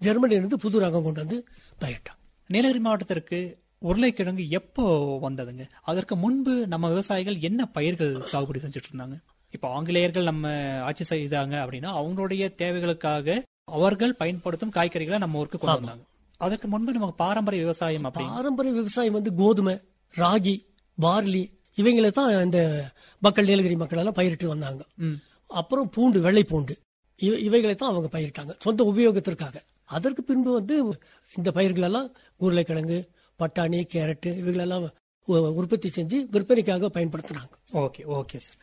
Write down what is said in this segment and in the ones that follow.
ஜெர்மனில இருந்து புது ரகம் கொண்டு வந்து பயிரிட்டோம் நீலகிரி மாவட்டத்திற்கு உருளைக்கிழங்கு எப்போ வந்ததுங்க அதற்கு முன்பு நம்ம விவசாயிகள் என்ன பயிர்கள் சாகுபடி செஞ்சுட்டு இருந்தாங்க இப்போ ஆங்கிலேயர்கள் நம்ம ஆட்சி செய்தாங்க அப்படின்னா அவங்களுடைய தேவைகளுக்காக அவர்கள் பயன்படுத்தும் காய்கறிகளை நம்ம ஊருக்கு கொண்டு வந்தாங்க அதற்கு முன்பு நமக்கு பாரம்பரிய விவசாயம் அப்படி பாரம்பரிய விவசாயம் வந்து கோதுமை ராகி பார்லி இவங்களை தான் இந்த மக்கள் நீலகிரி மக்கள் எல்லாம் பயிரிட்டு வந்தாங்க ம். அப்புறம் பூண்டு வெள்ளை பூண்டு இவ- இவைகளை தான் அவங்க பயிரிட்டாங்க சொந்த உபயோகத்திற்காக அதற்கு பின்பு வந்து இந்த பயிர்கள் எல்லாம் உருளைக்கிழங்கு பட்டாணி கேரட்டு இவைகளெல்லாம் உ- உற்பத்தி செஞ்சு விற்பனைக்காக பயன்படுத்தினாங்க ஓகே ஓகே சார்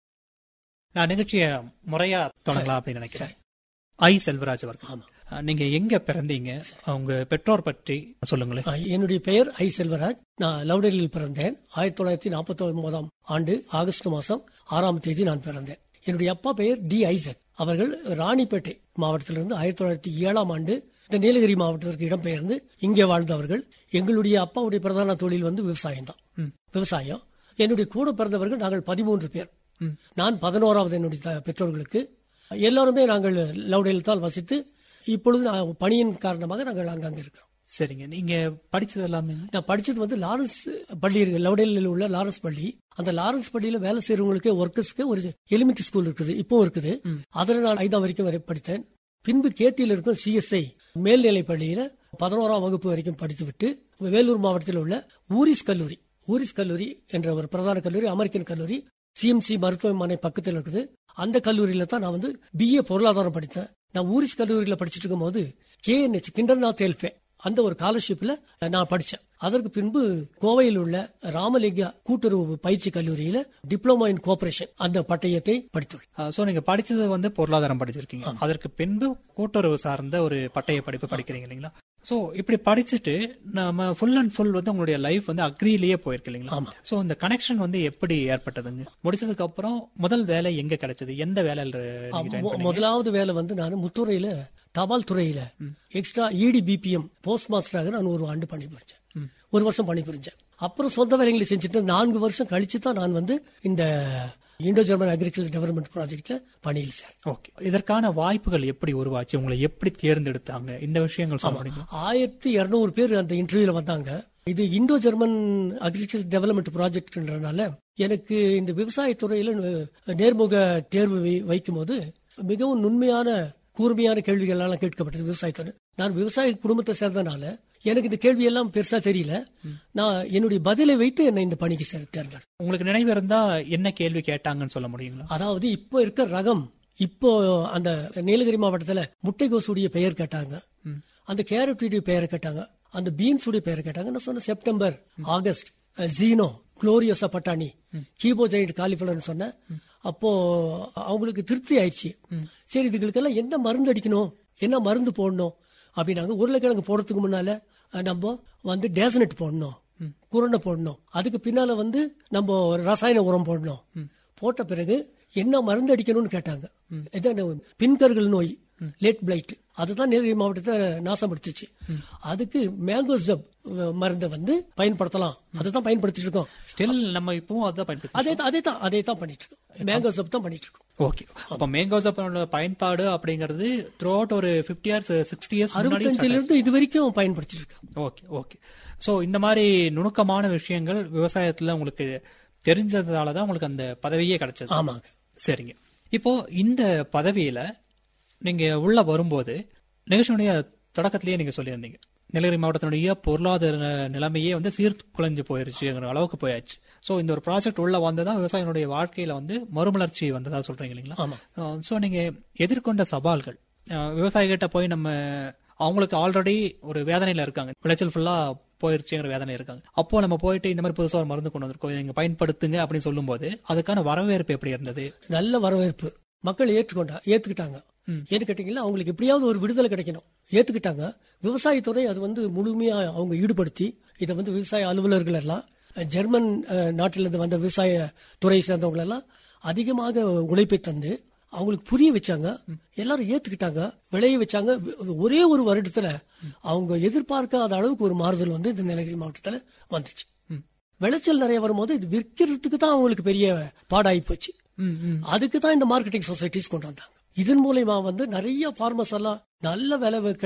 நான் நிகழ்ச்சியை முறையா தொடங்கலாம் அப்படின்னு நினைக்கிறேன் ஐ செல்வராஜ் அவர்கள் ஆமா. அஹ், நீங்க எங்க பிறந்தீங்க உங்க பெற்றோர் பற்றி சொல்லுங்களேன் ஆ, என்னுடைய பெயர் ஐ செல்வராஜ் நான் லவுடரில் பிறந்தேன் ஆயிரத்தி தொள்ளாயிரத்தி நாற்பத்தி ஒன்பதாம் ஆண்டு ஆகஸ்ட் மாதம் ஆறாம் தேதி நான் பிறந்தேன் என்னுடைய அப்பா பெயர் டி ஐசக் அவர்கள் ராணிப்பேட்டை மாவட்டத்திலிருந்து ஆயிரத்தி தொள்ளாயிரத்தி ஏழாம் ஆண்டு இந்த நீலகிரி மாவட்டத்திற்கு இடம்பெயர்ந்து இங்கே வாழ்ந்தவர்கள் எங்களுடைய அப்பாவுடைய பிரதான தொழில் வந்து விவசாயம் தான் ம். விவசாயம் என்னுடைய கூட பிறந்தவர்கள் நாங்கள் பதிமூன்று பேர் ம். நான் பதினோராவது என்னுடைய த- பெற்றோர்களுக்கு எல்லாருமே நாங்கள் லவுடையில் தான் வசித்து இப்பொழுது நான் பணியின் காரணமாக நாங்கள் அங்கங்கே இருக்கிறோம் சரிங்க நீங்க படிச்சது எல்லாமே நான் படிச்சது வந்து லாரன்ஸ் பள்ளி இருக்கு லவுடேலில் உள்ள லாரன்ஸ் பள்ளி அந்த லாரன்ஸ் பள்ளியில வேலை செய்யறவங்களுக்கு ஒர்க்கர்ஸ்க்கு ஒரு எலிமெண்டரி ஸ்கூல் இருக்குது இப்பவும் இருக்குது அதுல நான் ஐந்தாம் வரைக்கும் வரை படித்தேன் பின்பு கேத்தியில் இருக்கும் சிஎஸ்ஐ மேல்நிலை பள்ளியில பதினோராம் வகுப்பு வரைக்கும் படித்துவிட்டு வேலூர் மாவட்டத்தில் உள்ள ஊரிஸ் கல்லூரி ஊரிஸ் கல்லூரி என்ற ஒரு பிரதான கல்லூரி அமெரிக்கன் கல்லூரி சிஎம்சி மருத்துவமனை பக்கத்தில் இருக்குது அந்த கல்லூரியில தான் நான் வந்து பிஏ பொருளாதாரம் படித்தேன் நான் ஊரிஸ் கல்லூரியில படிச்சிட்டு இருக்கும்போது கேஎன்ஹெச் கிண்டர்நாத் எல்ஃபே அந்த ஒரு ஸ்காலர்ஷிப்ல நான் படிச்சேன் அதற்கு பின்பு கோவையில் உள்ள ராமலிங்கா கூட்டுறவு பயிற்சி கல்லூரியில டிப்ளமோ இன் கோஆபரேஷன் அந்த பட்டயத்தை படித்துள்ளேன் சோ நீங்க படிச்சது வந்து பொருளாதாரம் படிச்சிருக்கீங்க அதற்கு பின்பு கூட்டுறவு சார்ந்த ஒரு பட்டய படிப்பு படிக்கிறீங்க இல்லைங்களா சோ இப்படி படிச்சுட்டு நம்ம ஃபுல் அண்ட் ஃபுல் வந்து உங்களுடைய லைஃப் வந்து அக்ரிலேயே போயிருக்கு இல்லைங்களா ஆமா. சோ இந்த கனெக்ஷன் வந்து எப்படி ஏற்பட்டதுங்க முடிச்சதுக்கு அப்புறம் முதல் வேலை எங்க கிடைச்சது எந்த வேலையில நீங்க join மொ- பண்ணீங்க? முதலாவது வேலை வந்து நான் முத்துறையில தபால் துறையில எக்ஸ்ட்ரா இடி பிபிஎம் போஸ்ட் மாஸ்டராக நான் ஒரு ஆண்டு பணி புரிஞ்சேன் ஒரு வருஷம் பணி புரிஞ்சேன் அப்புறம் சொந்த வேலைகளை செஞ்சுட்டு நான்கு வருஷம் கழிச்சு தான் நான் வந்து இந்த இண்டோ ஜெர்மன் அக்ரிகல்ச்சர் டெவலப்மெண்ட் ப்ராஜெக்ட்ல பணியில் சேர் ஓகே இதற்கான வாய்ப்புகள் எப்படி உருவாச்சு உங்களை எப்படி தேர்ந்தெடுத்தாங்க இந்த விஷயங்கள் சொல்ல முடியுமா ஆயிரத்தி இருநூறு பேர் அந்த இன்டர்வியூல வந்தாங்க இது இந்தோ ஜெர்மன் அக்ரிகல்ச்சர் டெவலப்மெண்ட் ப்ராஜெக்ட்ன்றதுனால எனக்கு இந்த விவசாயத்துறையில நு- நேர்முக தேர்வு வை- வைக்கும்போது மிகவும் நுண்மையான கூர்மையான கேள்விகள் எல்லாம் கேட்கப்பட்டது விவசாயத்துறை நான் விவசாய குடும்பத்தை சேர்ந்தனால எனக்கு இந்த கேள்வி எல்லாம் பெருசா தெரியல நான் என்னுடைய பதிலை வைத்து என்னை இந்த பணிக்கு சேர் தேர்ந்தெடுத்தேன் உங்களுக்கு நினைவு இருந்தா என்ன கேள்வி கேட்டாங்கன்னு சொல்ல முடியுங்களா அதாவது இப்போ இருக்க ரகம் இப்போ அந்த நீலகிரி மாவட்டத்துல முட்டைகோசுடைய பெயர் கேட்டாங்க அந்த கேரட்டுடைய பெயரை கேட்டாங்க அந்த பீன்ஸ் உடைய பெயரை கேட்டாங்க நான் சொன்ன செப்டம்பர் ஆகஸ்ட் அஹ், ஜீனோ குளோரியோசா பட்டாணி கீபோ ஜெயிண்ட் காலிஃபிளர்னு சொன்னேன் அப்போ அவங்களுக்கு திருப்தி ஆயிடுச்சு சரி இதுகளுக்கெல்லாம் என்ன மருந்து அடிக்கணும் என்ன மருந்து போடணும் அப்படின்னாங்க உருளைக்கிழங்கு போடுறதுக்கு முன்னால அஹ், நம்ம வந்து டேசனட் போடணும் குருணை போடணும் அதுக்கு பின்னால வந்து நம்ம ரசாயன உரம் போடணும் போட்ட பிறகு என்ன மருந்து அடிக்கணும்னு கேட்டாங்க இதான் பின்கர்கள் நோய் லேட் பிளைட் அதுதான் நீலகிரி மாவட்டத்தை நாசப்படுத்துச்சு அதுக்கு மேங்கோ ஜப் மருந்தை வந்து பயன்படுத்தலாம் அதுதான் பயன்படுத்திட்டு இருக்கோம் ஸ்டில் நம்ம இப்பவும் அதான் பயன்படுத்தி அதே தான் அதே தான் அதே தான் பண்ணிட்டு இருக்கோம் மேங்கோ ஜப் தான் பண்ணிட்டு இருக்கோம் ஓகே அப்ப மேங்கோசப்பனோட பயன்பாடு அப்படிங்கிறது த்ரூ அவுட் ஒரு பிப்டி இயர்ஸ் சிக்ஸ்டி இயர்ஸ் முன்னாடி அறுபத்தஞ்சுல இருந்து இது வரைக்கும் பயன்படுத்திட்டு இருக்கோம் ஓகே ஓகே சோ இந்த மாதிரி நுணுக்கமான விஷயங்கள் விவசாயத்துல உங்களுக்கு தெரிஞ்சதால தான் உங்களுக்கு அந்த பதவியே கிடைச்சது ஆமாங்க சரிங்க இப்போ இந்த பதவியில நீங்க உள்ள வரும்போது நிகழ்ச்சியுடைய தொடக்கத்திலேயே நீங்க சொல்லியிருந்தீங்க நீலகிரி மாவட்டத்தினுடைய பொருளாதார நிலைமையே வந்து சீர்குலைஞ்சு போயிருச்சுங்கிற அளவுக்கு போயாச்சு சோ இந்த ஒரு ப்ராஜெக்ட் உள்ள வந்ததான் விவசாயிகளுடைய வாழ்க்கையில வந்து மறுமலர்ச்சி வந்ததா சொல்றீங்க இல்லைங்களா ஆமா சோ நீங்க எதிர்கொண்ட சவால்கள் அஹ், விவசாயிகிட்ட போய் நம்ம அவங்களுக்கு ஆல்ரெடி ஒரு வேதனையில இருக்காங்க விளைச்சல் ஃபுல்லா போயிருச்சுங்கிற வேதனை இருக்காங்க அப்போ நம்ம போயிட்டு இந்த மாதிரி புதுசா ஒரு மருந்து கொண்டு வந்திருக்கோம் இதை நீங்க பயன்படுத்துங்க அப்படின்னு சொல்லும்போது அதுக்கான வரவேற்பு எப்படி இருந்தது நல்ல வரவேற்பு மக்கள் ஏற்றுக்கொண்டா ஏத்துக்கிட்டாங்க ஏன்னு கேட்டீங்கன்னா அவங்களுக்கு எப்படியாவது ஒரு விடுதலை கிடைக்கணும் ஏத்துக்கிட்டாங்க விவசாயத்துறை அது வந்து முழுமையா அவங்க ஈடுபடுத்தி இதை வந்து விவசாய அலுவலர்கள் எல்லாம் ஜெர்மன் அஹ், நாட்டிலிருந்து வந்த விவசாய துறையை சேர்ந்தவங்க எல்லாம் அதிகமாக உழைப்பை தந்து அவங்களுக்கு புரிய வச்சாங்க எல்லாரும் ஏத்துக்கிட்டாங்க விளைய வச்சாங்க ஒரே ஒரு வருடத்துல அவங்க எதிர்பார்க்காத அளவுக்கு ஒரு மாறுதல் வந்து இந்த நீலகிரி மாவட்டத்துல வந்துச்சு விளைச்சல் நிறைய வரும்போது இது விற்கிறதுக்கு தான் அவங்களுக்கு பெரிய பாடாகி போச்சு ம், ம். அதுக்கு தான் இந்த மார்க்கெட்டிங் சொசைட்டிஸ் கொண்டு வந்தாங்க இதன் மூலயமா வந்து நிறைய ஃபார்மர்ஸ் எல்லாம் நல்ல விலை